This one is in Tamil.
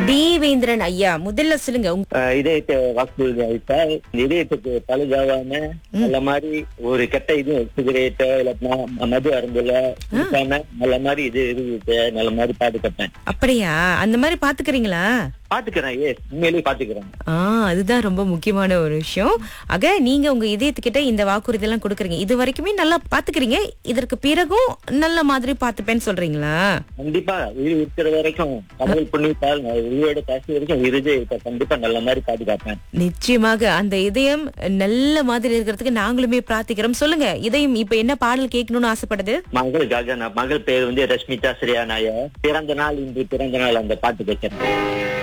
தேவேந்திரன் ஐயா முதல்ல சொல்லுங்க உங்க- ஆஹ் இதயத்தை வாக்குறுதி அளித்தால் இதயத்துக்கு பழுதாவாம நல்ல மாதிரி ஒரு கெட்ட இது சிகரெட்டோ இல்ல மது அருந்துல இருக்காம நல்ல மாதிரி இது இருக்கு நல்ல மாதிரி பாதுகாப்பேன் அப்படியா அந்த மாதிரி பாத்துக்கிறீங்களா பாத்துக்கிறேன் ஏ உண்மையிலேயே பாத்துக்கிறேன் ஆ அதுதான் ரொம்ப முக்கியமான ஒரு விஷயம் ஆக நீங்க உங்க இதயத்துக்கிட்ட இந்த வாக்குறுதி எல்லாம் கொடுக்குறீங்க இது வரைக்குமே நல்லா பாத்துக்கிறீங்க இதற்கு பிறகும் நல்ல மாதிரி பாத்துப்பேன்னு சொல்றீங்களா கண்டிப்பா உயிர் இருக்கிற வரைக்கும் கடவுள் புண்ணியத்தால் நான் உயிரோட காசு வரைக்கும் இருதயத்தை கண்டிப்பா நல்ல மாதிரி பாதுகாப்பேன் நிச்சயமாக அந்த இதயம் நல்ல மாதிரி இருக்கிறதுக்கு நாங்களுமே பிரார்த்திக்கிறோம் சொல்லுங்க இதயம் இப்ப என்ன பாடல் கேட்கணும்னு ஆசைப்படுது மகளுக்காக நான் மகள் பேர் வந்து ரஷ்மிதா ஸ்ரீயா நாயர் பிறந்த நாள் இன்று பிறந்த நாள் அந்த பாட்டு கேட்கிறேன்